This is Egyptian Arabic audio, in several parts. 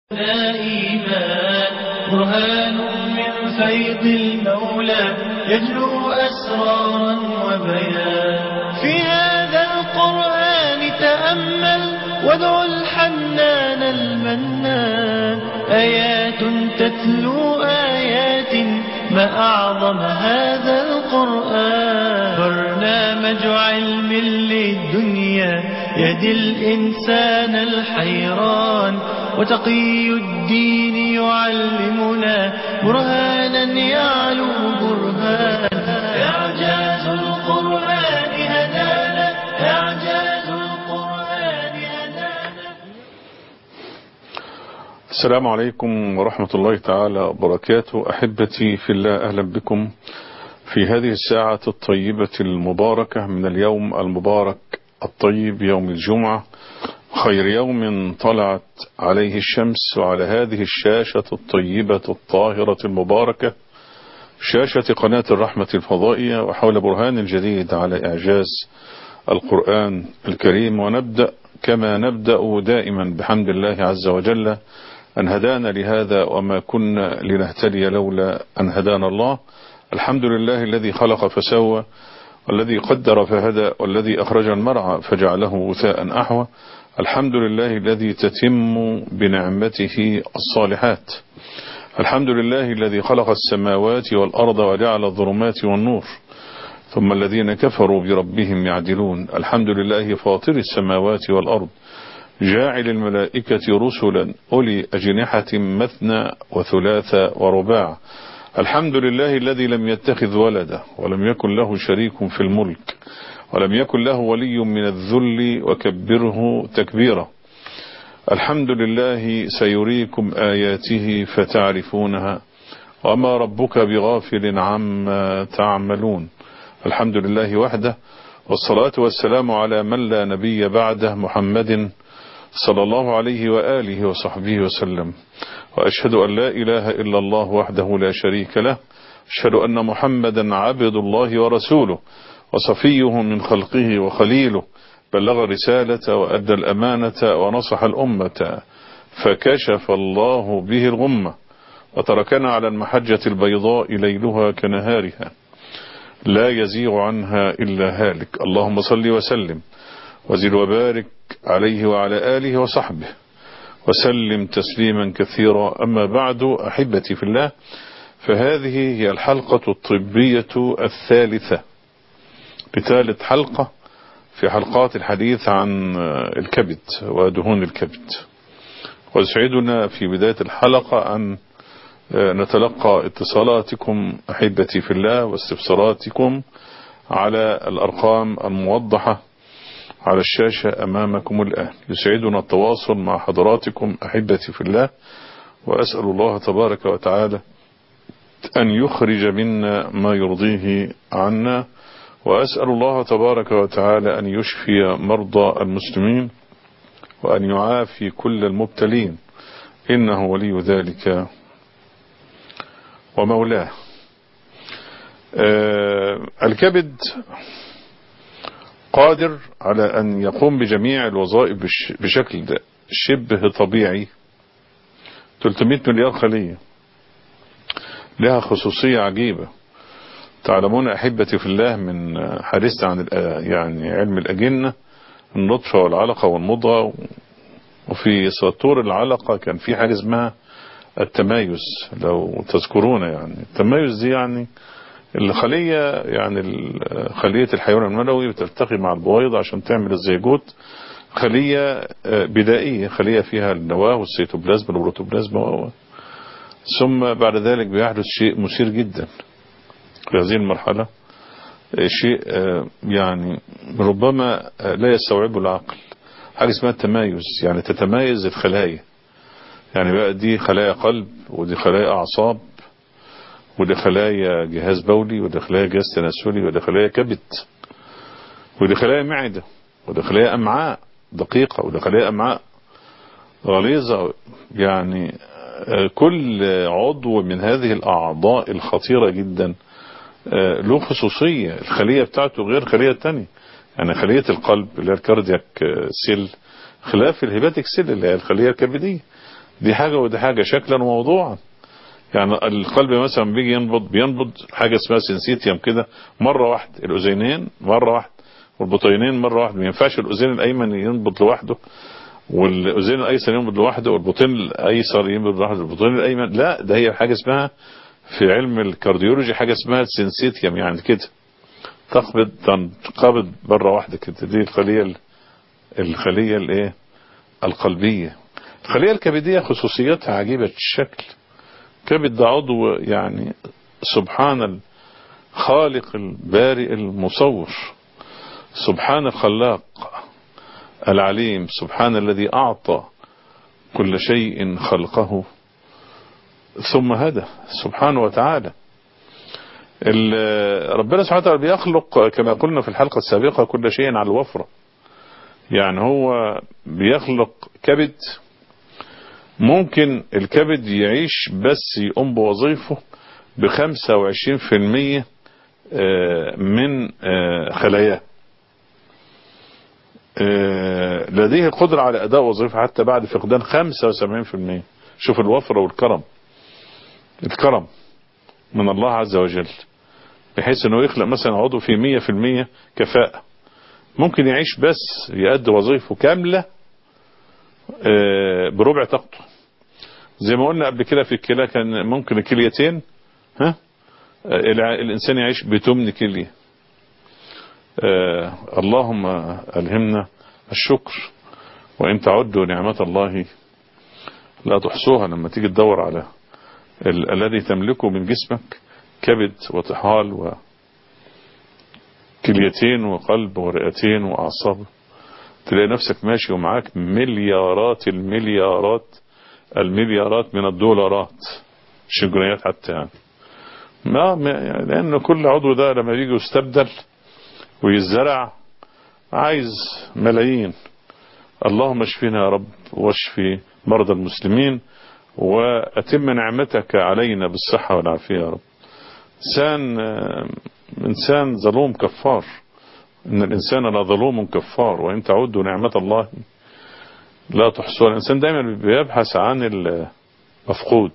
لا إيمان برهان من فيض المولى يجلو أسرارا وبيان في هذا القرآن تأمل وادع الحنان المنان آيات تتلو آيات ما أعظم هذا القرآن برنامج علم للدنيا يهدي الإنسان الحيران وتقي الدين يعلمنا برهانا يعلو برهان إعجاز القرآن هدانا إعجاز القرآن هدانا السلام عليكم ورحمة الله تعالى وبركاته أحبتي في الله أهلا بكم في هذه الساعة الطيبة المباركة من اليوم المبارك الطيب يوم الجمعة خير يوم طلعت عليه الشمس وعلى هذه الشاشة الطيبة الطاهرة المباركة شاشة قناة الرحمة الفضائية وحول برهان الجديد على إعجاز القرآن الكريم ونبدأ كما نبدأ دائما بحمد الله عز وجل أن هدانا لهذا وما كنا لنهتدي لولا أن هدانا الله الحمد لله الذي خلق فسوى والذي قدر فهدى والذي أخرج المرعى فجعله غثاء أحوى الحمد لله الذي تتم بنعمته الصالحات الحمد لله الذي خلق السماوات والأرض وجعل الظلمات والنور ثم الذين كفروا بربهم يعدلون الحمد لله فاطر السماوات والأرض جاعل الملائكة رسلا أولي أجنحة مثنى وثلاث ورباع الحمد لله الذي لم يتخذ ولدا ولم يكن له شريك في الملك ولم يكن له ولي من الذل وكبره تكبيرا الحمد لله سيريكم آياته فتعرفونها وما ربك بغافل عما تعملون الحمد لله وحده والصلاة والسلام على من لا نبي بعده محمد صلى الله عليه وآله وصحبه وسلم وأشهد أن لا إله إلا الله وحده لا شريك له أشهد أن محمدا عبد الله ورسوله وصفيه من خلقه وخليله بلغ الرسالة وأدى الأمانة ونصح الأمة فكشف الله به الغمة وتركنا على المحجة البيضاء ليلها كنهارها لا يزيغ عنها إلا هالك اللهم صل وسلم وزل وبارك عليه وعلى آله وصحبه وسلم تسليما كثيرا أما بعد أحبتي في الله فهذه هي الحلقة الطبية الثالثة لثالث حلقة في حلقات الحديث عن الكبد ودهون الكبد ويسعدنا في بداية الحلقة أن نتلقى اتصالاتكم أحبتي في الله واستفساراتكم على الأرقام الموضحة على الشاشة أمامكم الآن يسعدنا التواصل مع حضراتكم أحبتي في الله وأسأل الله تبارك وتعالى أن يخرج منا ما يرضيه عنا وأسأل الله تبارك وتعالى أن يشفي مرضى المسلمين وأن يعافي كل المبتلين إنه ولي ذلك ومولاه آه الكبد قادر على أن يقوم بجميع الوظائف بشكل شبه طبيعي 300 مليار خلية لها خصوصية عجيبة تعلمون أحبتي في الله من حديث عن يعني علم الأجنة النطفة والعلقة والمضغة وفي سطور العلقة كان في حاجة اسمها التمايز لو تذكرون يعني التمايز دي يعني الخلية يعني خلية الحيوان المنوي بتلتقي مع البويض عشان تعمل الزيجوت خلية بدائية خلية فيها النواة والسيتوبلازم والبروتوبلازم ثم بعد ذلك بيحدث شيء مثير جدا في هذه المرحلة شيء يعني ربما لا يستوعبه العقل حاجة اسمها التمايز يعني تتمايز الخلايا يعني بقى دي خلايا قلب ودي خلايا أعصاب ودي خلايا جهاز بولي ودي خلايا جهاز تناسلي ودي خلايا كبد ودي خلايا معدة ودي خلايا أمعاء دقيقة ودي خلايا أمعاء غليظة يعني كل عضو من هذه الأعضاء الخطيرة جدا له خصوصية الخلية بتاعته غير خلية تانية يعني خلية القلب اللي هي الكاردياك سيل خلاف الهيباتيك سيل اللي هي الخلية الكبدية دي حاجة ودي حاجة شكلا وموضوعا يعني القلب مثلا بيجي ينبض بينبض حاجة اسمها سنسيتيوم كده مرة واحدة الأذينين مرة واحدة والبطينين مرة واحدة ما ينفعش الأذين الأيمن ينبض لوحده والأذين الأيسر ينبض لوحده والبطين الأيسر ينبض لوحده والبطين الأيمن لا ده هي حاجة اسمها في علم الكارديولوجي حاجة اسمها السنسيتيوم يعني كده تقبض تنقبض مرة واحدة كده دي الخلية الخلية الايه القلبية الخلية الكبدية خصوصيتها عجيبة الشكل كبد ده عضو يعني سبحان الخالق البارئ المصور سبحان الخلاق العليم سبحان الذي أعطى كل شيء خلقه ثم هدى سبحانه وتعالى ربنا سبحانه وتعالى بيخلق كما قلنا في الحلقة السابقة كل شيء على الوفرة يعني هو بيخلق كبد ممكن الكبد يعيش بس يقوم بوظيفه بخمسة وعشرين في المية من خلاياه لديه القدرة على أداء وظيفة حتى بعد فقدان خمسة وسبعين في المية شوف الوفرة والكرم الكرم من الله عز وجل بحيث انه يخلق مثلا عضو في مية في المية كفاءة ممكن يعيش بس يؤدي وظيفه كاملة بربع طاقته زي ما قلنا قبل كده في الكلى كان ممكن الكليتين ها الانسان يعيش بتمن كليه آه اللهم ألهمنا الشكر وإن تعدوا نعمة الله لا تحصوها لما تيجي تدور على ال الذي تملكه من جسمك كبد وطحال وكليتين وقلب ورئتين وأعصاب تلاقي نفسك ماشي ومعاك مليارات المليارات المليارات من الدولارات مش الجنيهات حتى يعني ما يعني لأن كل عضو ده لما يجي يستبدل ويزرع عايز ملايين اللهم اشفينا يا رب واشفي مرضى المسلمين وأتم نعمتك علينا بالصحة والعافية يا رب إنسان إنسان ظلوم كفار إن الإنسان لظلوم كفار وإن تعدوا نعمة الله لا تحصوها الإنسان دايما بيبحث عن المفقود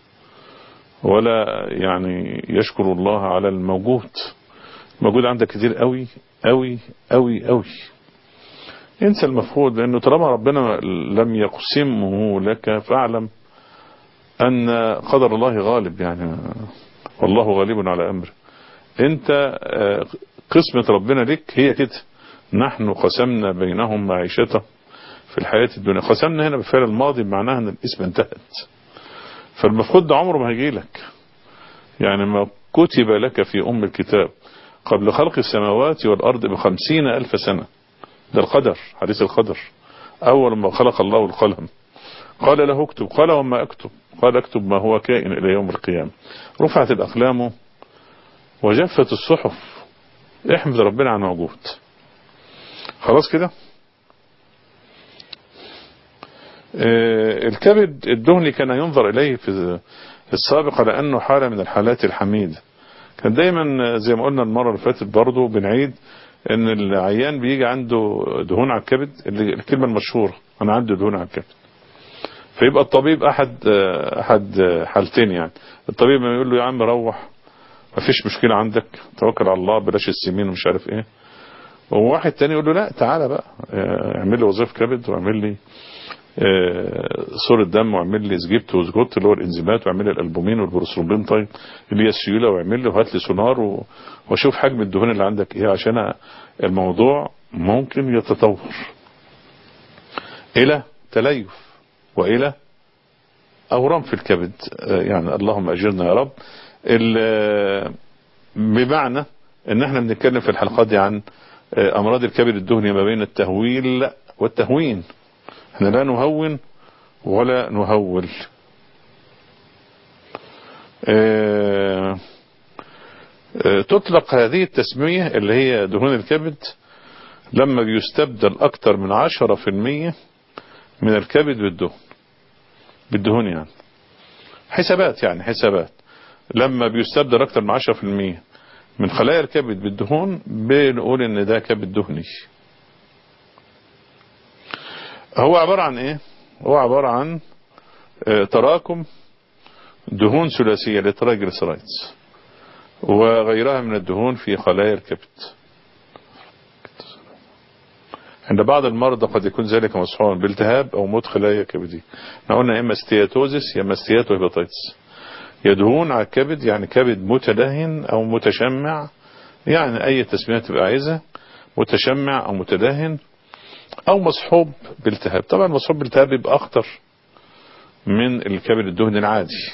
ولا يعني يشكر الله على الموجود موجود عندك كتير قوي قوي قوي قوي انسى المفقود لانه طالما ربنا لم يقسمه لك فاعلم ان قدر الله غالب يعني والله غالب على امره انت قسمة ربنا لك هي كده نحن قسمنا بينهم معيشته في الحياة الدنيا قسمنا هنا بالفعل الماضي بمعناها ان الاسم انتهت فالمفقود ده عمره ما هيجي لك يعني ما كتب لك في ام الكتاب قبل خلق السماوات والأرض بخمسين ألف سنة ده القدر حديث القدر أول ما خلق الله القلم قال له اكتب قال وما اكتب قال اكتب ما هو كائن إلى يوم القيامة رفعت الأقلام وجفت الصحف احمد ربنا عن موجود خلاص كده اه الكبد الدهني كان ينظر إليه في السابق لأنه حالة من الحالات الحميدة كان دايما زي ما قلنا المرة اللي فاتت برضه بنعيد ان العيان بيجي عنده دهون على الكبد الكلمة المشهورة انا عندي دهون على الكبد فيبقى الطبيب احد احد حالتين يعني الطبيب ما يقول له يا عم روح ما فيش مشكلة عندك توكل على الله بلاش السمين ومش عارف ايه وواحد تاني يقول له لا تعالى بقى اعمل لي وظيفة كبد واعمل لي صورة دم واعمل لي سجبت وسجوت اللي هو الانزيمات واعمل لي الالبومين والبروسرومبين طيب اللي هي السيوله واعمل لي وهات لي سونار و... واشوف حجم الدهون اللي عندك ايه عشان الموضوع ممكن يتطور الى تليف والى اورام في الكبد يعني اللهم اجرنا يا رب بمعنى ان احنا بنتكلم في الحلقات دي عن امراض الكبد الدهني ما بين التهويل والتهوين احنا لا نهون ولا نهول اه اه تطلق هذه التسمية اللي هي دهون الكبد لما بيستبدل اكتر من عشرة في المية من الكبد بالدهن بالدهون يعني حسابات يعني حسابات لما بيستبدل اكتر من عشرة في المية من خلايا الكبد بالدهون بنقول ان ده كبد دهني هو عبارة عن ايه هو عبارة عن آه، تراكم دهون ثلاثية لترايجليسرايدز وغيرها من الدهون في خلايا الكبد عند بعض المرضى قد يكون ذلك مصحوبا بالتهاب او موت خلايا كبدي احنا قلنا اما ستياتوزيس يا اما ستياتو هيباتيتس يدهون على الكبد يعني كبد متدهن او متشمع يعني اي تسمية تبقى عايزها متشمع او متدهن او مصحوب بالتهاب طبعا مصحوب بالتهاب يبقى اخطر من الكبد الدهن العادي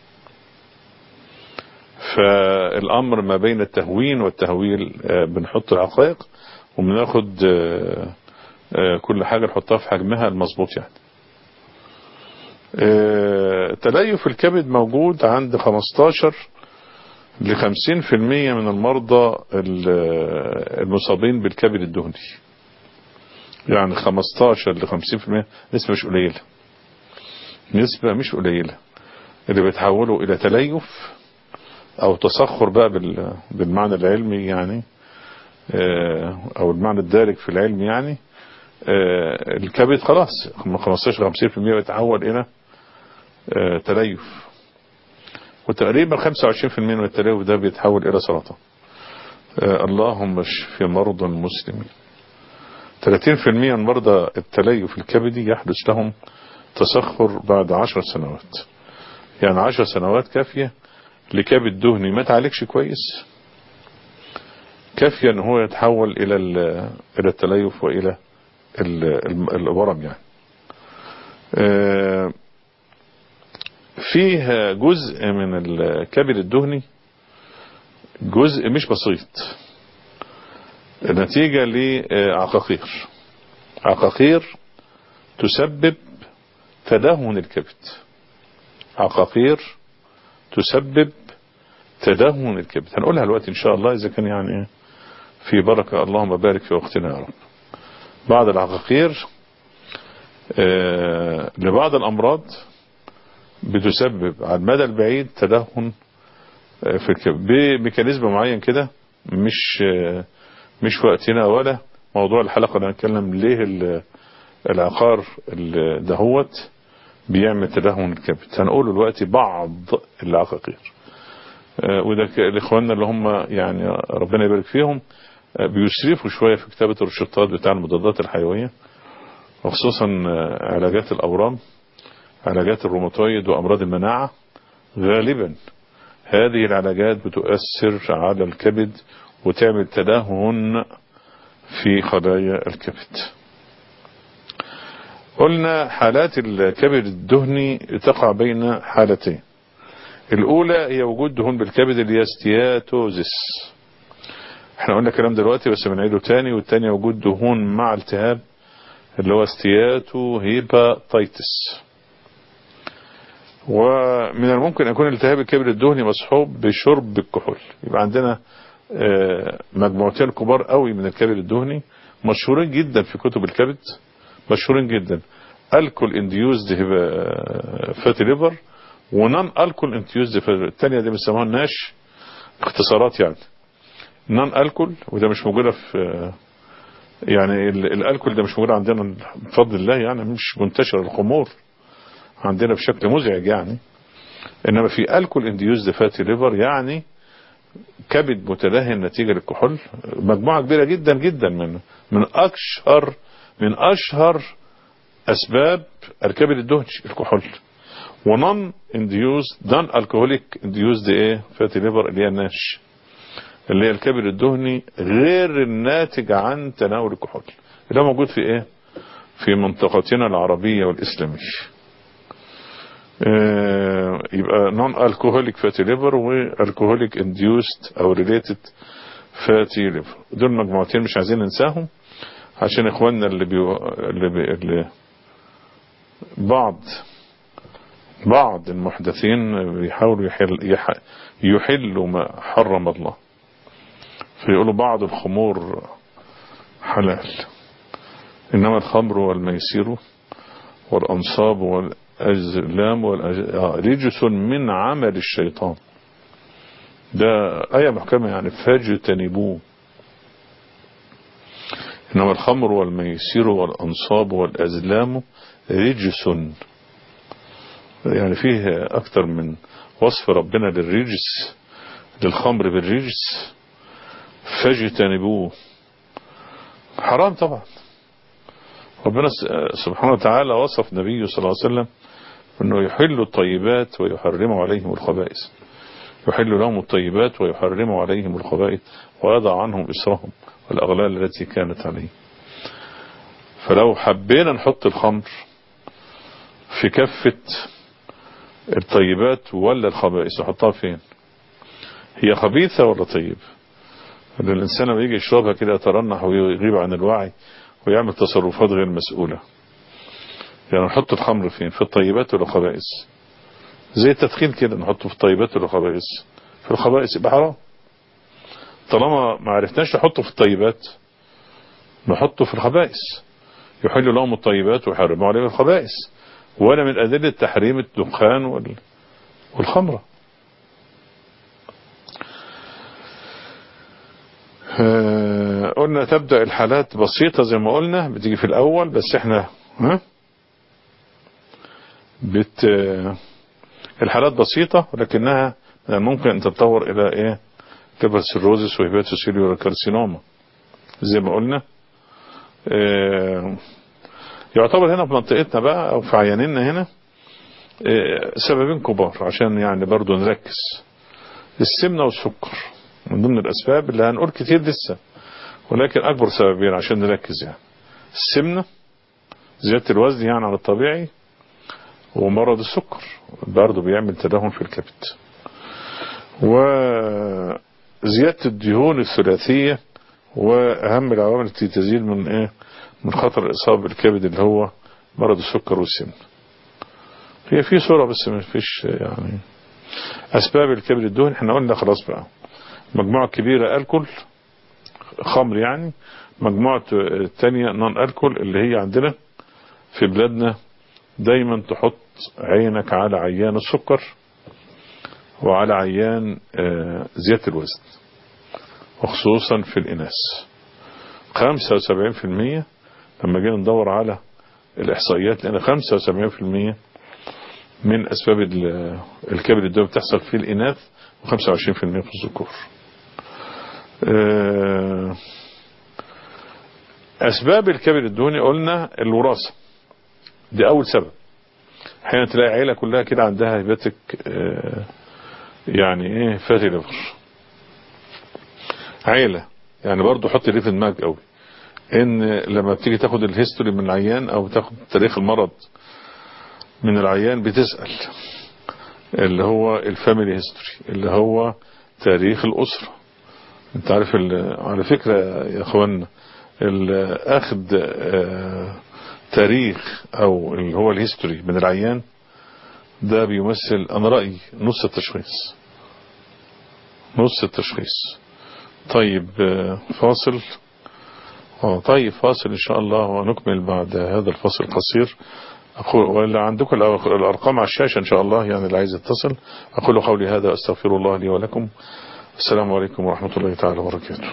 فالامر ما بين التهوين والتهويل آه، بنحط العقائق وبناخد آه، آه، كل حاجة نحطها في حجمها المظبوط يعني آه، تليف الكبد موجود عند 15 ل 50% من المرضى ال- المصابين بالكبد الدهني يعني 15 ل 50% نسبة مش قليلة نسبة مش قليلة اللي بيتحولوا إلى تليف أو تصخر بقى بال- بالمعنى العلمي يعني آه، أو المعنى الدارج في العلم يعني آه، الكبد خلاص من 15 ل 50% بيتحول إلى آه، تليف وتقريبا 25% من التليف ده بيتحول إلى سرطان آه، اللهم اشف مرضى المسلمين 30% من مرضى التليف الكبدي يحدث لهم تسخر بعد 10 سنوات يعني 10 سنوات كافية لكبد دهني ما تعالجش كويس كافية ان هو يتحول الى ال- الى التليف والى ال- الم- الورم يعني آه، فيه جزء من الكبد الدهني جزء مش بسيط نتيجة لعقاقير عقاقير تسبب تدهن الكبد عقاقير تسبب تدهن الكبد هنقولها دلوقتي ان شاء الله اذا كان يعني إيه في بركة اللهم بارك في وقتنا يا رب بعض العقاقير آه، لبعض الامراض بتسبب على المدى البعيد تدهن آه، في الكبد بميكانيزم معين كده مش آه، مش وقتنا ولا موضوع الحلقة اللي هنتكلم ليه ال- العقار ال- دهوت بيعمل تدهن الكبد هنقول دلوقتي بعض العقاقير آه، وده ك- لاخواننا اللي هم يعني ربنا يبارك فيهم آه، بيسرفوا شوية في كتابة الروشتات بتاع المضادات الحيوية وخصوصا آه، علاجات الأورام علاجات الروماتويد وأمراض المناعة غالبا هذه العلاجات بتؤثر على الكبد وتعمل تدهن في خلايا الكبد قلنا حالات الكبد الدهني تقع بين حالتين الأولى هي وجود دهون بالكبد اللي هي ستياتوزيس احنا قلنا الكلام دلوقتي بس بنعيده تاني والتانية وجود دهون مع التهاب اللي هو ستياتو هيباتيتس ومن الممكن أن يكون التهاب الكبد الدهني مصحوب بشرب الكحول يبقى عندنا آه، مجموعتين كبار قوي من الكبد الدهني مشهورين جدا في كتب الكبد مشهورين جدا الكول انديوزد فاتي ليفر ونون الكول انديوزد الثانيه دي بنسموها ناش اختصارات يعني نون الكول وده مش موجوده في آه، يعني ال- الالكول ده مش موجود عندنا بفضل الله يعني مش منتشر الخمور عندنا بشكل مزعج يعني انما في الكول انديوزد فاتي ليفر يعني كبد متدهن نتيجة للكحول مجموعة كبيرة جدا جدا من من أشهر من أشهر أسباب الكبد الدهني الكحول ونون انديوز دان الكهوليك انديوزد ايه فاتي ليفر اللي هي الناش اللي هي الكبد الدهني غير الناتج عن تناول الكحول ده موجود في ايه في منطقتنا العربية والإسلامية آه، يبقى نون الكوهوليك فاتي ليفر والكوهوليك انديوست او ريليتد فاتي ليفر دول مجموعتين مش عايزين ننساهم عشان اخواننا اللي بيو... اللي, بي... اللي بعض بعض المحدثين بيحاولوا يحل... يح... يحلوا ما حرم الله فيقولوا بعض الخمور حلال انما الخمر والميسير والأنصاب والأزلام والأج... آه، رجس من عمل الشيطان ده آية محكمة يعني فاجتنبوه إنما الخمر والميسير والأنصاب والأزلام رجس يعني فيه أكتر من وصف ربنا للرجس للخمر بالرجس فاجتنبوه حرام طبعا ربنا سبحانه وتعالى وصف نبيه صلى الله عليه وسلم أنه يحل الطيبات ويحرم عليهم الخبائث يحل لهم الطيبات ويحرم عليهم الخبائث ويضع عنهم إسرهم والأغلال التي كانت عليهم فلو حبينا نحط الخمر في كفة الطيبات ولا الخبائث نحطها فين هي خبيثة ولا طيب ان الانسان لما يجي يشربها كده يترنح ويغيب عن الوعي ويعمل تصرفات غير مسؤولة يعني نحط الخمر فين في الطيبات ولا الخبائث زي التدخين كده نحطه في الطيبات ولا الخبائث في الخبائث يبقى حرام طالما ما عرفناش نحطه في الطيبات نحطه في الخبائث يحل لهم الطيبات ويحرموا عليهم الخبائث ولا من أدلة تحريم الدخان وال... والخمرة آه قلنا تبدأ الحالات بسيطة زي ما قلنا بتيجي في الأول بس احنا ها بت الحالات بسيطة ولكنها ممكن أن تتطور إلى إيه كبر سيروزس وهيباتوسيليور كارسينوما زي ما قلنا آه يعتبر هنا في منطقتنا بقى أو في عيانينا هنا آه سببين كبار عشان يعني برضو نركز السمنة والسكر من ضمن الأسباب اللي هنقول كتير لسه ولكن أكبر سببين عشان نركز يعني السمنة زيادة الوزن يعني على الطبيعي ومرض السكر برضه بيعمل تدهن في الكبد وزيادة الدهون الثلاثية وأهم العوامل التي تزيد من إيه من خطر الإصابة بالكبد اللي هو مرض السكر والسمنة هي في صورة بس ما فيش يعني أسباب الكبد الدهن احنا قلنا خلاص بقى مجموعة كبيرة ألكل خمر يعني مجموعة التانية نون ألكل اللي هي عندنا في بلادنا دايما تحط عينك على عيان السكر وعلى عيان زيادة الوزن وخصوصا في الإناث 75% لما جينا ندور على الإحصائيات لأن 75% من أسباب الكبد الدم بتحصل في الإناث و25% في الذكور أسباب الكبد الدهني قلنا الوراثة دي أول سبب احيانا تلاقي عيلة كلها كده عندها هيباتك يعني ايه فاتي ليفر عيلة يعني برضو حط ليه في دماغك قوي ان لما بتيجي تاخد الهيستوري من العيان او تاخد تاريخ المرض من العيان بتسأل اللي هو الفاميلي هيستوري اللي هو تاريخ الأسرة انت عارف على فكرة يا اخوانا اخد تاريخ او اللي هو الهيستوري من العيان ده بيمثل انا رأيي نص التشخيص نص التشخيص طيب فاصل اه طيب فاصل ان شاء الله ونكمل بعد هذا الفاصل القصير أقول ولا عندكم الأرقام على الشاشة إن شاء الله يعني اللي عايز يتصل أقول قولي هذا أستغفر الله لي ولكم السلام عليكم ورحمة الله تعالى وبركاته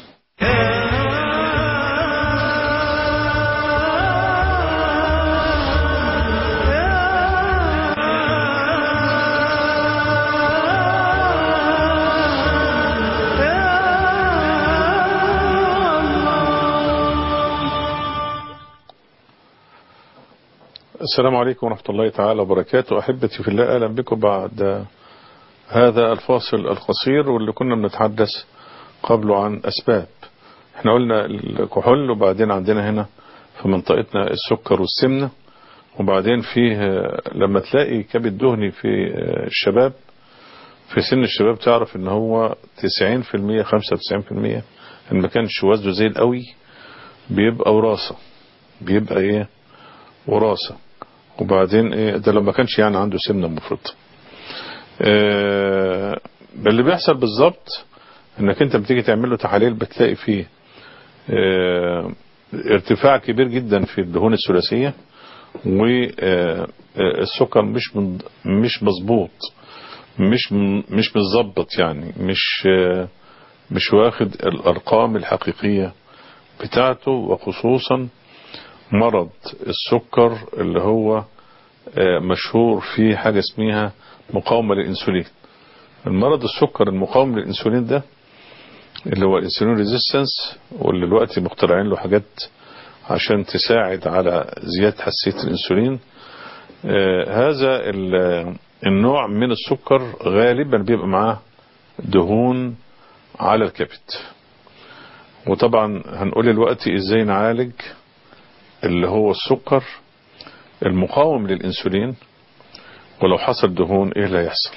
السلام عليكم ورحمة الله تعالى وبركاته أحبتي في الله أهلا بكم بعد هذا الفاصل القصير واللي كنا بنتحدث قبله عن أسباب احنا قلنا الكحول وبعدين عندنا هنا في منطقتنا السكر والسمنة وبعدين فيه لما تلاقي كبد دهني في الشباب في سن الشباب تعرف ان هو 90% 95% ان ما كانش وزنه زي القوي بيبقى وراثة بيبقى ايه وراثة وبعدين ايه ده لما كانش يعني عنده سمنة مفرطة اه اللي بيحصل بالظبط انك انت بتيجي تعمل له تحاليل بتلاقي فيه اه ارتفاع كبير جدا في الدهون الثلاثية والسكر مش من مش مظبوط مش مش متظبط يعني مش مش واخد الارقام الحقيقية بتاعته وخصوصا مرض السكر اللي هو مشهور في حاجة اسمها مقاومة للإنسولين المرض السكر المقاوم للإنسولين ده اللي هو الانسولين ريزيستنس واللي دلوقتي مخترعين له حاجات عشان تساعد على زيادة حساسية الانسولين آه هذا النوع من السكر غالبا بيبقى معاه دهون على الكبد وطبعا هنقول دلوقتي ازاي نعالج اللي هو السكر المقاوم للانسولين ولو حصل دهون ايه اللي هيحصل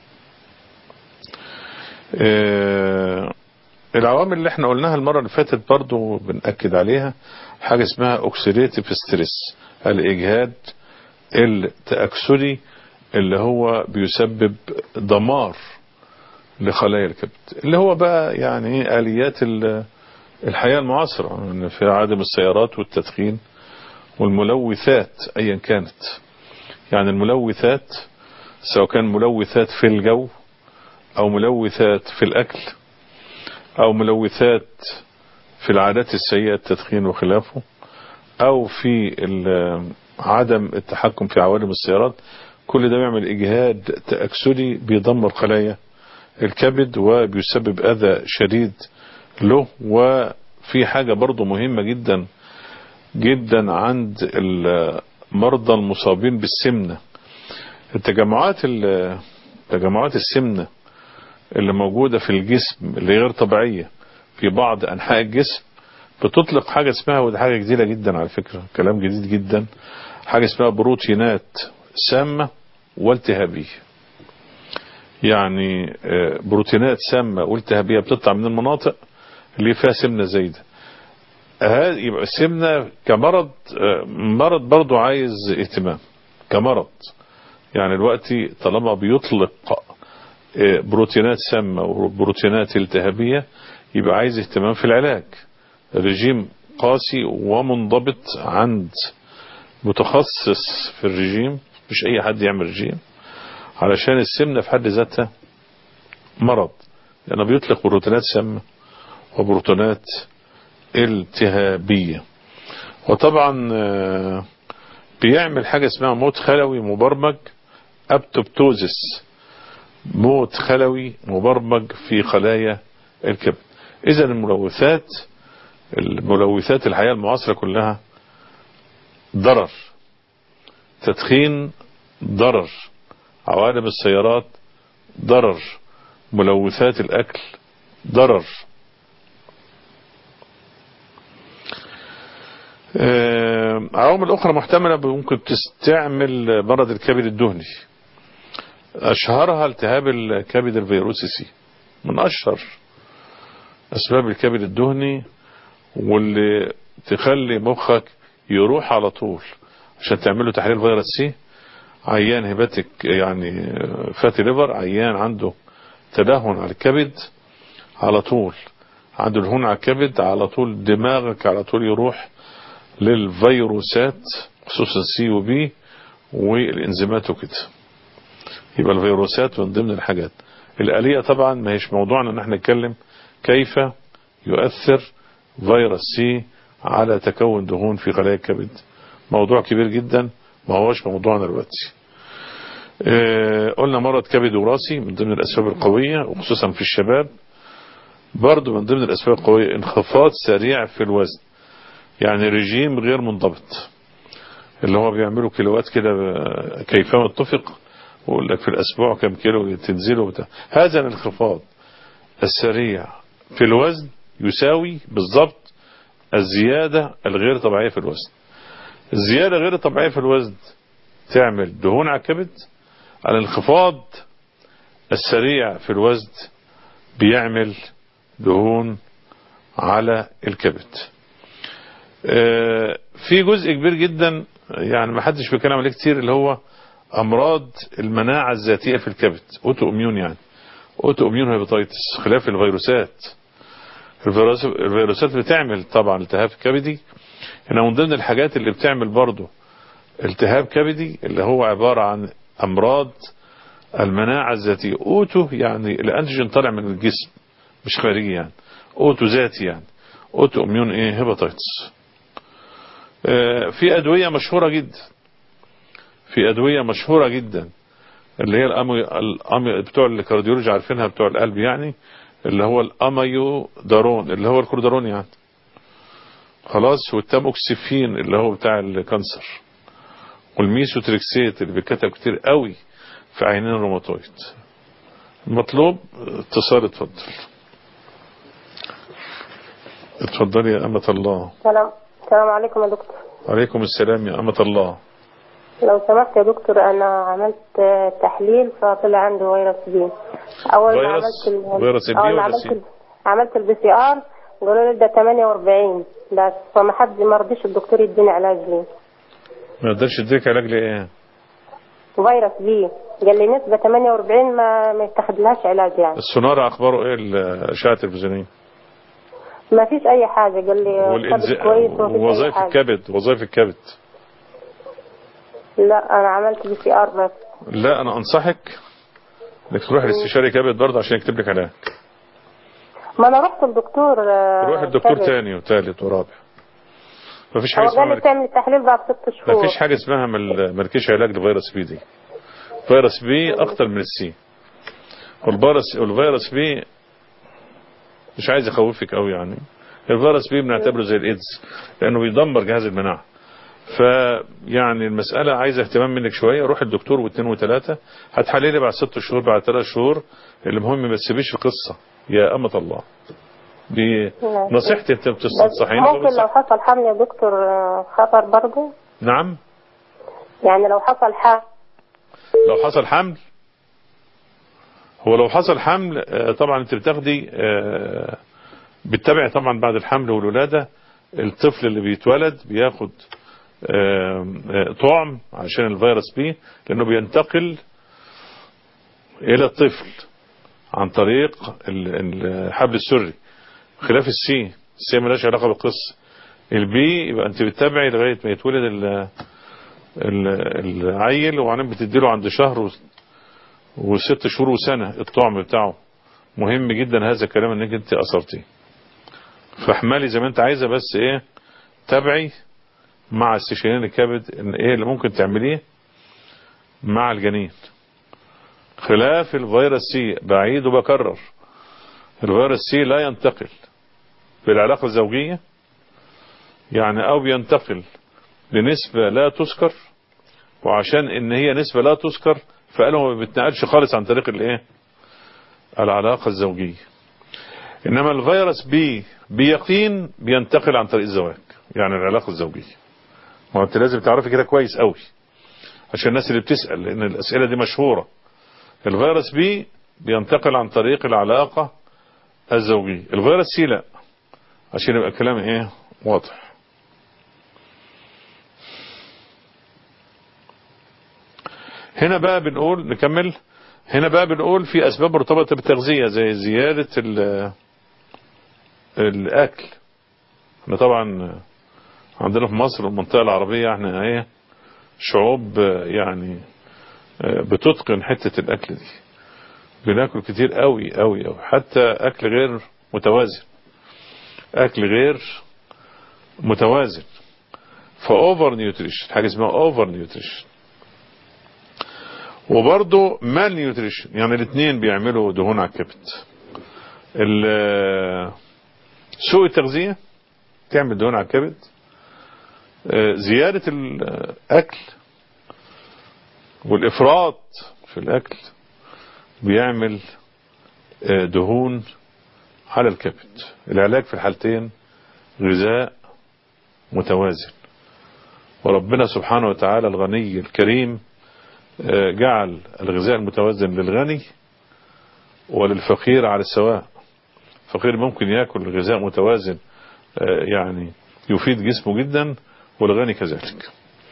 آه العوامل اللي احنا قلناها المرة اللي فاتت برضو بنأكد عليها حاجة اسمها اوكسيديتيف ستريس الاجهاد التأكسدي اللي هو بيسبب دمار لخلايا الكبد اللي هو بقى يعني آليات الحياة المعاصرة في عدم السيارات والتدخين والملوثات ايا كانت يعني الملوثات سواء كان ملوثات في الجو او ملوثات في الاكل او ملوثات في العادات السيئة التدخين وخلافه او في عدم التحكم في عوالم السيارات كل ده بيعمل اجهاد تأكسدي بيدمر خلايا الكبد وبيسبب اذى شديد له وفي حاجة برضو مهمة جدا جدا عند المرضى المصابين بالسمنة التجمعات تجمعات السمنة اللي موجودة في الجسم اللي غير طبيعية في بعض أنحاء الجسم بتطلق حاجة اسمها ودي حاجة جديدة جدا على فكرة كلام جديد جدا حاجة اسمها بروتينات سامة والتهابية يعني بروتينات سامة والتهابية بتطلع من المناطق اللي فيها سمنة زايدة هذا يبقى السمنة كمرض مرض برضو عايز اهتمام كمرض يعني الوقت طالما بيطلق بروتينات سامة وبروتينات التهابية يبقى عايز اهتمام في العلاج رجيم قاسي ومنضبط عند متخصص في الرجيم مش اي حد يعمل رجيم علشان السمنة في حد ذاتها مرض لأنه يعني بيطلق بروتينات سامة وبروتينات التهابية وطبعا بيعمل حاجة اسمها موت خلوي مبرمج ابتوبتوزس موت خلوي مبرمج في خلايا الكبد اذا الملوثات الملوثات الحياة المعاصرة كلها ضرر تدخين ضرر عوالم السيارات ضرر ملوثات الاكل ضرر عوامل اخرى محتملة ممكن تستعمل مرض الكبد الدهني اشهرها التهاب الكبد الفيروسي سي من اشهر اسباب الكبد الدهني واللي تخلي مخك يروح على طول عشان تعمله تحليل فيروس سي عيان هباتك يعني فاتي ليفر عيان عنده تدهن على الكبد على طول عنده دهون على الكبد على طول دماغك على طول يروح للفيروسات خصوصا سي وبي والانزيمات وكده يبقى الفيروسات من ضمن الحاجات الآلية طبعا ما هيش موضوعنا ان احنا نتكلم كيف يؤثر فيروس سي على تكون دهون في خلايا الكبد موضوع كبير جدا ما هوش موضوعنا دلوقتي اه قلنا مرض كبد وراثي من ضمن الأسباب القوية وخصوصا في الشباب برضو من ضمن الأسباب القوية انخفاض سريع في الوزن يعني رجيم غير منضبط اللي هو بيعملوا كيلوات كده كيفما اتفق ويقول لك في الأسبوع كم كيلو تنزله وبتاع هذا الانخفاض السريع في الوزن يساوي بالضبط الزيادة الغير طبيعية في الوزن الزيادة غير طبيعية في الوزن تعمل دهون على الكبد الانخفاض السريع في الوزن بيعمل دهون على الكبد في جزء كبير جدا يعني ما حدش بيتكلم عليه كتير اللي هو امراض المناعة الذاتية في الكبد اوتو اميون يعني اوتو اميون هيباتيتس خلاف الفيروسات الفيروسات بتعمل طبعا التهاب كبدي هنا من ضمن الحاجات اللي بتعمل برضه التهاب كبدي اللي هو عبارة عن امراض المناعة الذاتية اوتو يعني الانتيجين طالع من الجسم مش خارجي يعني اوتو ذاتي يعني اوتو اميون ايه هيباتيتس اه في ادوية مشهورة جدا في ادويه مشهوره جدا اللي هي الأمي... الأمي... بتوع الكارديولوجي عارفينها بتوع القلب يعني اللي هو الاميو دارون اللي هو الكوردارون يعني خلاص والتاموكسيفين اللي هو بتاع الكانسر والميسوتريكسيت اللي بيتكتب كتير قوي في عينين الروماتويد المطلوب اتصال اتفضل اتفضلي يا أمة الله السلام السلام عليكم يا دكتور عليكم السلام يا أمة الله لو سمحت يا دكتور انا عملت آه، تحليل فطلع عندي فيروس بي اول ما فيروس- عملت ال- فيروس البي أول ما ولا عملت سي؟ ال- عملت البي سي ار قالوا لي ده 48 بس فما حد ما رضيش الدكتور يديني علاج ليه ما يقدرش يديك علاج لإيه فيروس بي قال لي نسبة 48 ما ما يتخذلهاش علاج يعني السونار أخباره إيه الأشعة التلفزيونية ما فيش اي حاجة قال لي والإنز... كبد كويس وما فيش اي وظائف حاجة الكبد وظائف الكبد لا انا عملت بي سي ار بس لا أنا أنصحك إنك تروح لاستشاري كبد برضه عشان يكتب لك علاج ما انا رحت الدكتور آه، روح الدكتور كبد. تاني وتالت ورابع مفيش هو حاجة قال اسمها لي ملك... تعمل التحليل بعد ست شهور مفيش حاجة اسمها مل... ملكيش علاج لفيروس بي دي فيروس بي أخطر من السي والفيروس والفيروس بي مش عايز اخوفك قوي يعني الفيروس بي بنعتبره زي الايدز لانه بيدمر جهاز المناعه فيعني المسألة عايزة اهتمام منك شوية روح الدكتور واثنين وثلاثة هتحللي بعد ست شهور بعد ثلاث شهور المهم ما تسيبيش القصة يا أمة الله دي نصيحتي انت بس بتستنصحيني ممكن لو حصل حمل يا دكتور آه، خطر برضه نعم يعني لو حصل حمل لو حصل حمل هو لو حصل حمل آه، طبعا انت بتاخدي آه، بتتابعي طبعا بعد الحمل والولادة الطفل اللي بيتولد بياخد آه، آه، طعم عشان الفيروس بي لانه بينتقل الى الطفل عن طريق ال- الحبل السري خلاف السي السي ملهاش علاقة بالقصة البي يبقى انت بتتابعي لغاية ما يتولد ال- ال- العيل وبعدين بتديله عند شهر و- وست شهور وسنة الطعم بتاعه مهم جدا هذا الكلام انك انت اثرتيه فاحملي زي ما انت عايزة بس ايه تابعي مع استشاريين الكبد ان ايه اللي ممكن تعمليه مع الجنين خلاف الفيروس سي بعيد وبكرر الفيروس سي لا ينتقل بالعلاقة الزوجية يعني او بينتقل لنسبة لا تذكر وعشان ان هي نسبة لا تذكر فقالوا ما بتنقلش خالص عن طريق الايه العلاقة الزوجية انما الفيروس بي بيقين بينتقل عن طريق الزواج يعني العلاقة الزوجية ما انت لازم تعرفي كده كويس قوي عشان الناس اللي بتسأل لان الاسئلة دي مشهورة الفيروس بي بينتقل عن طريق العلاقة الزوجية الفيروس سي لا عشان يبقى الكلام ايه واضح هنا بقى بنقول نكمل هنا بقى بنقول في اسباب مرتبطة بالتغذية زي زيادة ال- الاكل احنا طبعا عندنا في مصر المنطقة العربية احنا ايه شعوب يعني بتتقن حتة الاكل دي بناكل كتير قوي قوي قوي حتى اكل غير متوازن اكل غير متوازن فاوفر نيوتريشن حاجه اسمها اوفر نيوتريشن وبرضه مال نيوتريشن يعني الاثنين بيعملوا دهون على الكبد ال- سوء التغذيه تعمل دهون على الكبد آه، زياده الاكل والافراط في الاكل بيعمل آه، دهون على الكبد العلاج في الحالتين غذاء متوازن وربنا سبحانه وتعالى الغني الكريم آه، جعل الغذاء المتوازن للغني وللفقير على السواء الفقير ممكن ياكل غذاء متوازن آه، يعني يفيد جسمه جدا والغني كذلك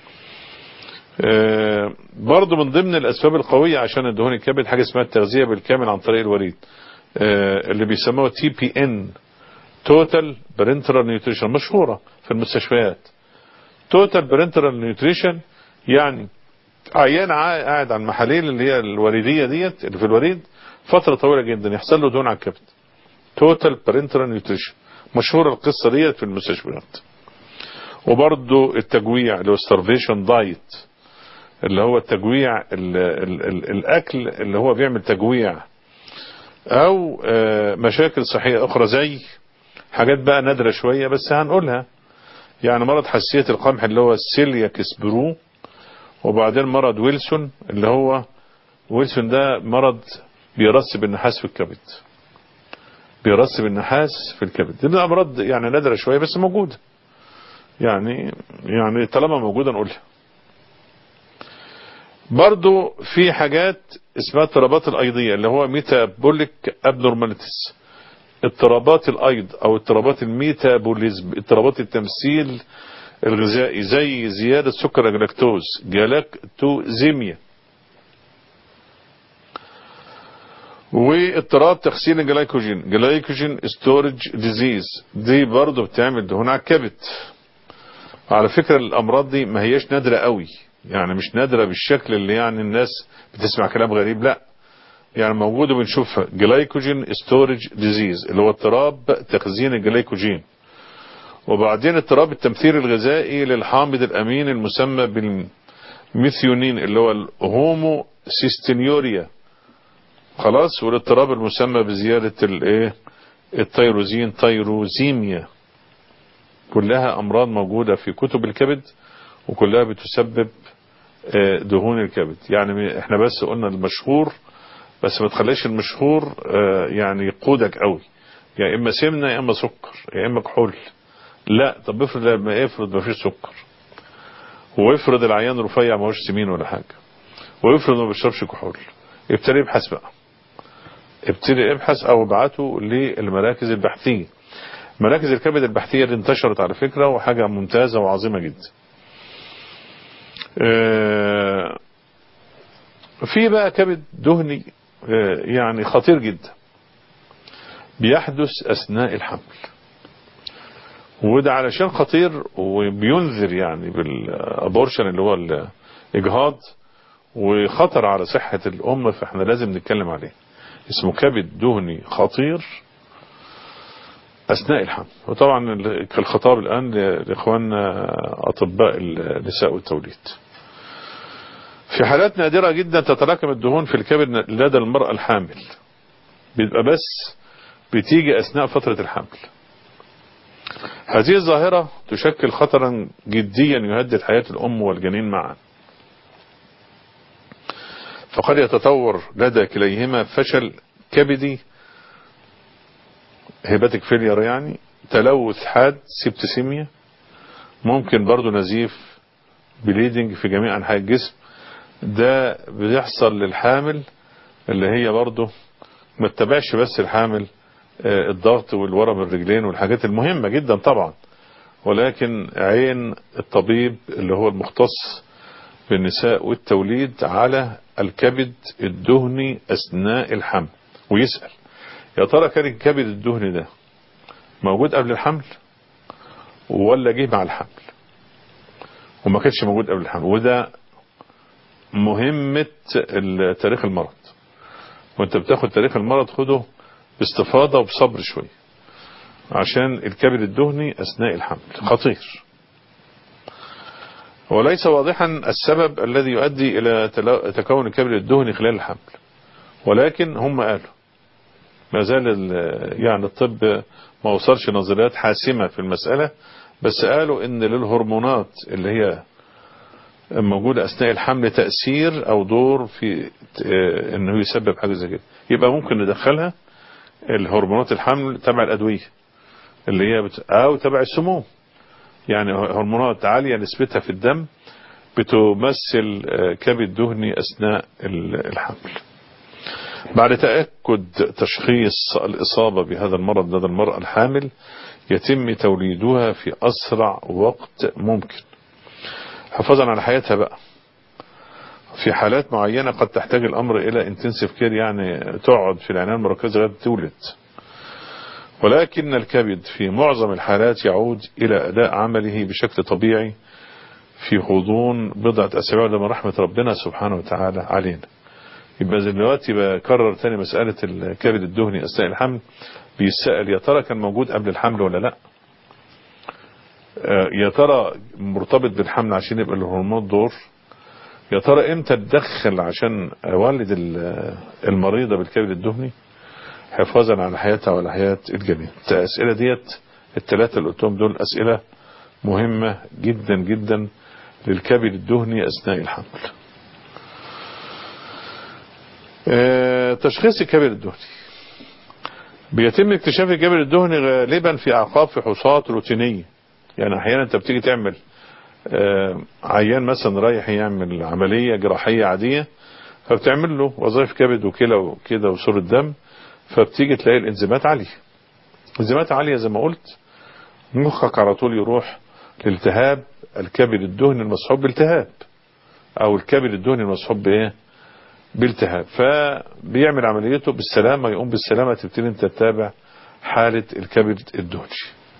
آه، برضو من ضمن الأسباب القوية عشان الدهون الكبد حاجة اسمها التغذية بالكامل عن طريق الوريد آه، اللي بيسموها تي بي ان توتال برينترال نيوتريشن مشهورة في المستشفيات توتال برينترال نيوتريشن يعني عيان عا- قاعد على المحاليل اللي هي الوريدية ديت اللي في الوريد فترة طويلة جدا يحصل له دهون على الكبد توتال برينترال نيوتريشن مشهورة القصة ديت في المستشفيات وبرضو التجويع اللي هو starvation دايت اللي هو التجويع ال ال ال الاكل اللي هو بيعمل تجويع او آه، مشاكل صحية اخرى زي حاجات بقى نادرة شوية بس هنقولها يعني مرض حساسية القمح اللي هو السيلياك سبرو وبعدين مرض ويلسون اللي هو ويلسون ده مرض بيرسب النحاس في الكبد بيرسب النحاس في الكبد دي من الامراض يعني نادرة شوية بس موجودة يعني يعني طالما موجودة نقولها برضو في حاجات اسمها اضطرابات الايضية اللي هو ميتابوليك ابنورماليتيز اضطرابات الايض او اضطرابات الميتابوليزم اضطرابات التمثيل الغذائي زي زيادة سكر الجلاكتوز جلاكتوزيميا واضطراب تخزين الجلايكوجين جلايكوجين ستورج ديزيز دي برضه بتعمل دهون على الكبد على فكرة الامراض دي ما هيش نادرة قوي يعني مش نادرة بالشكل اللي يعني الناس بتسمع كلام غريب لا يعني موجودة بنشوفها جلايكوجين ستورج ديزيز اللي هو اضطراب تخزين الجلايكوجين وبعدين اضطراب التمثيل الغذائي للحامض الامين المسمى بالميثيونين اللي هو الهومو سيستينيوريا خلاص والاضطراب المسمى بزيادة الايه التيروزين تيروزيميا كلها امراض موجودة في كتب الكبد وكلها بتسبب آه، دهون الكبد يعني احنا بس قلنا المشهور بس ما تخليش المشهور آه، يعني يقودك قوي يا اما سمنه يا اما سكر يا اما كحول لا طب افرض لما افرض ما فيش سكر وافرض العيان رفيع ما هوش سمين ولا حاجه وافرض ما بيشربش كحول ابتدي ابحث بقى ابتدي ابحث او ابعته للمراكز البحثيه مراكز الكبد البحثيه دي انتشرت على فكره وحاجه ممتازه وعظيمه جدا آه، في بقى كبد دهني آه، يعني خطير جدا بيحدث اثناء الحمل وده علشان خطير وبينذر يعني بالابورشن اللي هو الاجهاض وخطر على صحة الام فاحنا لازم نتكلم عليه اسمه كبد دهني خطير اثناء الحمل وطبعا الخطاب الان لاخواننا اطباء النساء والتوليد في حالات نادرة جدا تتراكم الدهون في الكبد لدى المرأة الحامل بيبقى بس بتيجي أثناء فترة الحمل هذه الظاهرة تشكل خطرا جديا يهدد حياة الأم والجنين معا فقد يتطور لدى كليهما فشل كبدي هيباتيك فيلير يعني تلوث حاد سيبتسيميا ممكن برضو نزيف بليدنج في جميع أنحاء الجسم ده بيحصل للحامل اللي هي برضه ما تتابعش بس الحامل آه، الضغط والورم الرجلين والحاجات المهمة جدا طبعا ولكن عين الطبيب اللي هو المختص بالنساء والتوليد على الكبد الدهني أثناء الحمل ويسأل يا ترى كان الكبد الدهني ده موجود قبل الحمل ولا جه مع الحمل وما كانش موجود قبل الحمل وده مهمة تاريخ المرض وانت بتاخد تاريخ المرض خده باستفاضة وبصبر شوية عشان الكبد الدهني أثناء الحمل خطير وليس واضحا السبب الذي يؤدي إلى تكون الكبد الدهني خلال الحمل ولكن هم قالوا ما زال يعني الطب ما وصلش نظريات حاسمة في المسألة بس قالوا ان للهرمونات اللي هي موجودة أثناء الحمل تأثير أو دور في أنه يسبب حاجة زي كده يبقى ممكن ندخلها الهرمونات الحمل تبع الأدوية اللي هي بت... أو تبع السموم يعني هرمونات عالية نسبتها في الدم بتمثل كبد دهني أثناء الحمل بعد تأكد تشخيص الإصابة بهذا المرض لدى المرأة الحامل يتم توليدها في أسرع وقت ممكن حفاظا على حياتها بقى في حالات معينة قد تحتاج الأمر إلى انتنسيف كير يعني تقعد في العناية المركزة لغاية تولد ولكن الكبد في معظم الحالات يعود إلى أداء عمله بشكل طبيعي في غضون بضعة أسابيع لما رحمة ربنا سبحانه وتعالى علينا يبقى دلوقتي بكرر تاني مسألة الكبد الدهني أثناء الحمل بيسأل يا ترى كان موجود قبل الحمل ولا لا يا ترى مرتبط بالحمل عشان يبقى الهرمونات دور يا ترى امتى اتدخل عشان اولد المريضة بالكبد الدهني حفاظا على حياتها وعلى حياة الجميع الاسئلة ديت الثلاثة اللي قلتهم دول اسئلة مهمة جدا جدا للكبد الدهني اثناء الحمل اه تشخيص الكبد الدهني بيتم اكتشاف الكبد الدهني غالبا في اعقاب فحوصات روتينيه يعني احيانا انت بتيجي تعمل اه عيان مثلا رايح يعمل عمليه جراحيه عاديه فبتعمل له وظائف كبد وكلى وكده وصورة دم فبتيجي تلاقي الانزيمات عاليه الانزيمات عاليه زي ما قلت مخك على طول يروح لالتهاب الكبد الدهني المصحوب بالتهاب او الكبد الدهني المصحوب بايه بالتهاب فبيعمل عمليته بالسلامة يقوم بالسلامة تبتدي انت تتابع حالة الكبد الدهني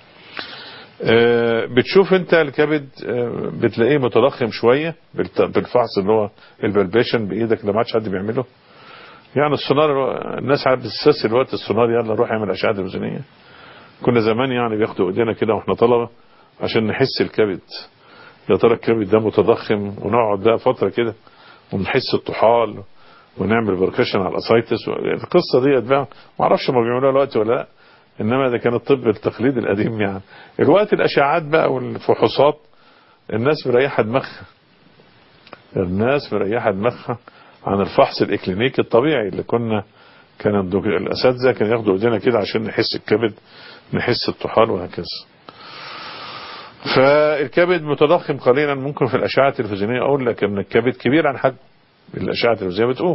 بتشوف انت الكبد بتلاقيه متضخم شوية بالفحص اللي هو البلبيشن بايدك اللي ما عادش حد بيعمله يعني السونار الناس بتستسهل الوقت السونار يلا روح اعمل اشعه تلفزيونيه كنا زمان يعني بياخدوا ايدينا كده واحنا طلبه عشان نحس الكبد يا ترى الكبد ده متضخم ونقعد بقى فتره كده ونحس الطحال ونعمل بركشن على الاسايتس القصه ديت بقى ما اعرفش ما بيعملوها دلوقتي ولا لا انما ده كان الطب التقليدي القديم يعني الوقت الاشعاعات بقى والفحوصات الناس مريحه دماغها الناس مريحه دماغها عن الفحص الاكلينيكي الطبيعي اللي كنا كان الاساتذه كانوا ياخدوا ايدينا كده عشان نحس الكبد نحس الطحال وهكذا فالكبد متضخم قليلا ممكن في الاشعه التلفزيونيه اقول لك ان الكبد كبير عن حجم الاشعه التلفزيونيه بتقول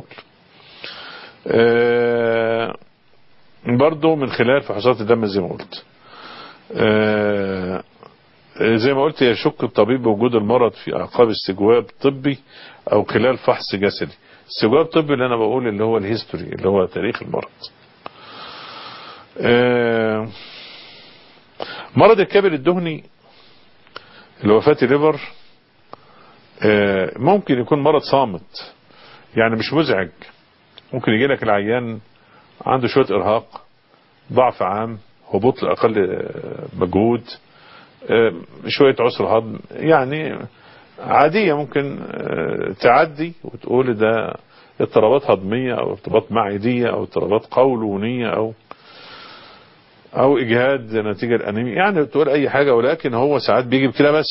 أه برضه من خلال فحوصات الدم زي ما قلت أه زي ما قلت يشك الطبيب بوجود المرض في اعقاب استجواب طبي او خلال فحص جسدي استجواب طبي اللي انا بقول اللي هو الهيستوري اللي هو تاريخ المرض أه مرض الكبد الدهني اللي هو فاتي ليفر ممكن يكون مرض صامت يعني مش مزعج ممكن يجي لك العيان عنده شوية ارهاق ضعف عام هبوط لأقل مجهود شوية عسر هضم يعني عادية ممكن تعدي وتقول ده اضطرابات هضمية او اضطرابات معدية او اضطرابات قولونية او او اجهاد نتيجة الانيميا يعني تقول اي حاجة ولكن هو ساعات بيجي بكده بس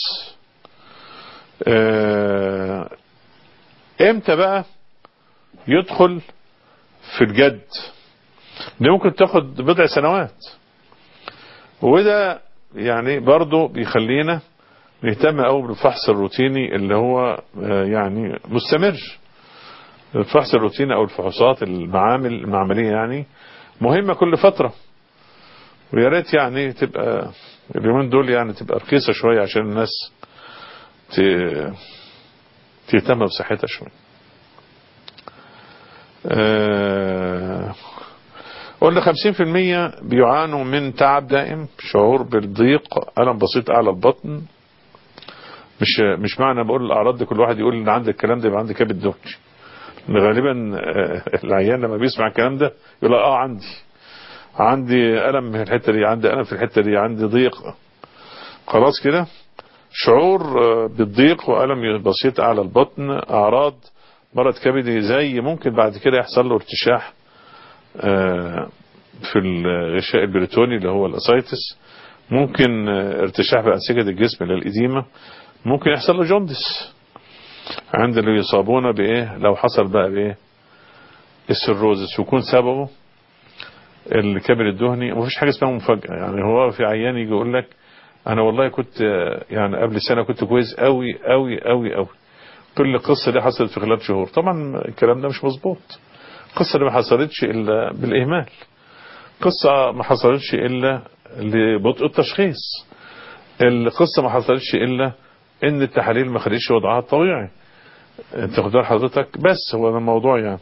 اه امتى بقى يدخل في الجد دي ممكن تاخد بضع سنوات وده يعني برضو بيخلينا نهتم قوي بالفحص الروتيني اللي هو يعني مستمر الفحص الروتيني او الفحوصات المعامل المعملية يعني مهمة كل فترة ويا ريت يعني تبقى اليومين دول يعني تبقى رخيصة شوية عشان الناس تهتم بصحتها شوية أه قلنا 50% بيعانوا من تعب دائم شعور بالضيق ألم بسيط أعلى البطن مش مش معنى بقول الأعراض دي كل واحد يقول إن عندك الكلام ده يبقى عندي كبد دهني غالبا العيان لما بيسمع الكلام ده يقول اه عندي عندي ألم في الحتة دي عندي ألم في الحتة دي عندي ضيق خلاص كده شعور بالضيق وألم بسيط على البطن أعراض مرض كبدي زي ممكن بعد كده يحصل له ارتشاح في الغشاء البريتوني اللي هو الاسايتس ممكن ارتشاح بأنسجة الجسم للإديمة ممكن يحصل له جوندس عند اللي يصابون بإيه لو حصل بقى بإيه السيروزس ويكون سببه الكبد الدهني ومفيش حاجة اسمها مفاجأة يعني هو في عيان يجي يقول لك انا والله كنت يعني قبل سنة كنت كويس قوي قوي قوي قوي كل القصة دي حصلت في خلال شهور طبعا الكلام ده مش مظبوط القصة دي ما حصلتش الا بالاهمال قصة ما حصلتش الا لبطء التشخيص القصة ما حصلتش الا ان التحاليل ما خدتش وضعها الطبيعي انت خد حضرتك بس هو ده الموضوع يعني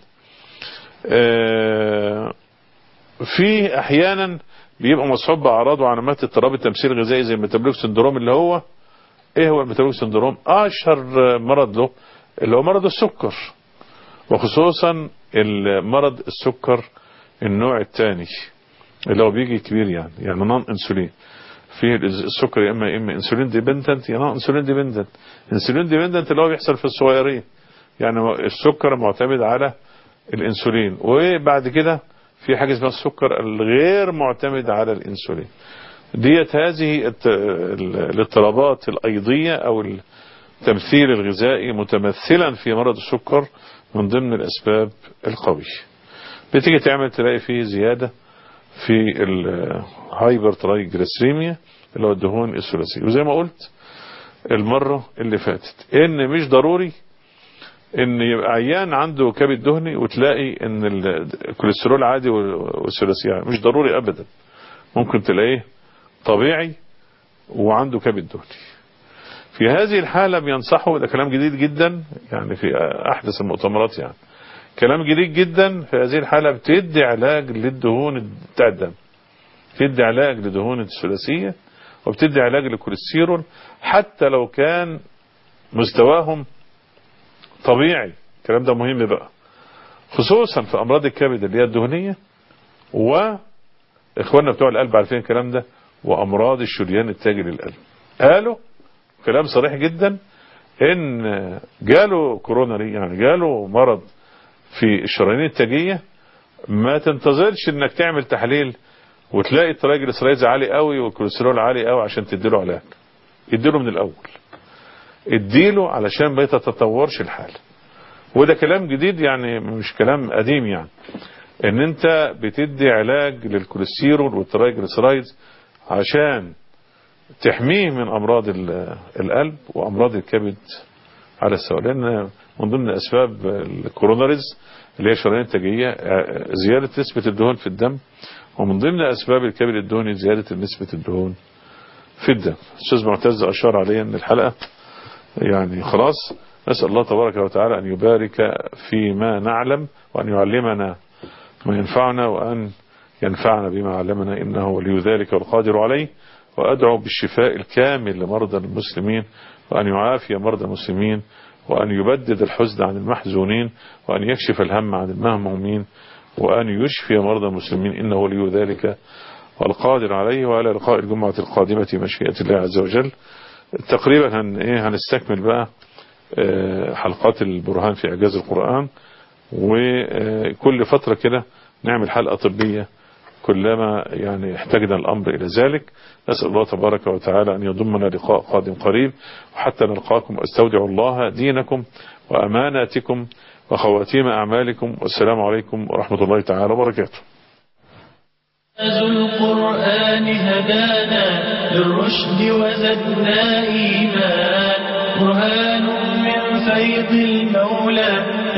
اه في احيانا بيبقى مصحوب باعراض وعلامات اضطراب التمثيل الغذائي زي الميتابوليك سندروم اللي هو ايه هو الميتابوليك سندروم اشهر مرض له اللي هو مرض السكر وخصوصا المرض السكر النوع الثاني اللي هو بيجي كبير يعني يعني نون انسولين في السكر يا اما يا اما انسولين ديبندنت يا نون انسولين ديبندنت انسولين ديبندنت اللي هو بيحصل في الصغيرين يعني السكر معتمد على الانسولين وبعد كده في حاجة اسمها السكر الغير معتمد على الانسولين ديت هذه الت- ال- الاضطرابات الايضية او التمثيل الغذائي متمثلا في مرض السكر من ضمن الاسباب القوية بتيجي تعمل تلاقي فيه زيادة في الهايبر ترايجليسيريميا اللي هو الدهون الثلاثية وزي ما قلت المرة اللي فاتت ان مش ضروري ان يبقى عيان عنده كبد دهني وتلاقي ان ال- الكوليسترول عادي والثلاثي عادي. مش ضروري ابدا ممكن تلاقيه طبيعي وعنده كبد دهني في هذه الحالة بينصحوا ده كلام جديد جدا يعني في احدث المؤتمرات يعني كلام جديد جدا في هذه الحالة بتدي علاج للدهون بتاع الدم بتدي علاج لدهون الثلاثية وبتدي علاج للكوليسترول حتى لو كان مستواهم طبيعي الكلام ده مهم بقى خصوصا في امراض الكبد اللي هي الدهنية واخواننا بتوع القلب عارفين الكلام ده وامراض الشريان التاجي للقلب قالوا كلام صريح جدا ان جاله كوروناري يعني جاله مرض في الشرايين التاجية ما تنتظرش انك تعمل تحليل وتلاقي الترايجليسيرايدز عالي قوي والكوليسترول عالي قوي عشان تديله علاج اديله من الاول اديله علشان ما يتطورش الحال وده كلام جديد يعني مش كلام قديم يعني ان انت بتدي علاج للكوليسترول والترايجليسيرايدز عشان تحميه من امراض ال- القلب وامراض الكبد على السواء لان من ضمن اسباب الكوروناريز اللي هي الشرايين التاجيه زياده نسبه الدهون في الدم ومن ضمن اسباب الكبد الدهني زياده نسبه الدهون في الدم استاذ معتز اشار علي ان الحلقه يعني خلاص نسال الله تبارك وتعالى ان يبارك فيما نعلم وان يعلمنا ما ينفعنا وان ينفعنا بما علمنا انه ولي ذلك والقادر عليه وادعو بالشفاء الكامل لمرضى المسلمين وان يعافي مرضى المسلمين وأن يبدد الحزن عن المحزونين وأن يكشف الهم عن المهمومين وأن يشفي مرضى المسلمين إنه ولي ذلك والقادر عليه وعلى لقاء الجمعة القادمة مشيئة الله عز وجل تقريبا هن إيه هنستكمل بقى آه، حلقات البرهان في إعجاز القرآن وكل فترة كده نعمل حلقة طبية كلما يعني احتاجنا الأمر إلى ذلك نسأل الله تبارك وتعالى أن يضمنا لقاء قادم قريب وحتى نلقاكم أستودع الله دينكم وأماناتكم وخواتيم أعمالكم والسلام عليكم ورحمة الله تعالى وبركاته إعجاز القرآن هدانا للرشد وزدنا إيمان برهان من فيض المولى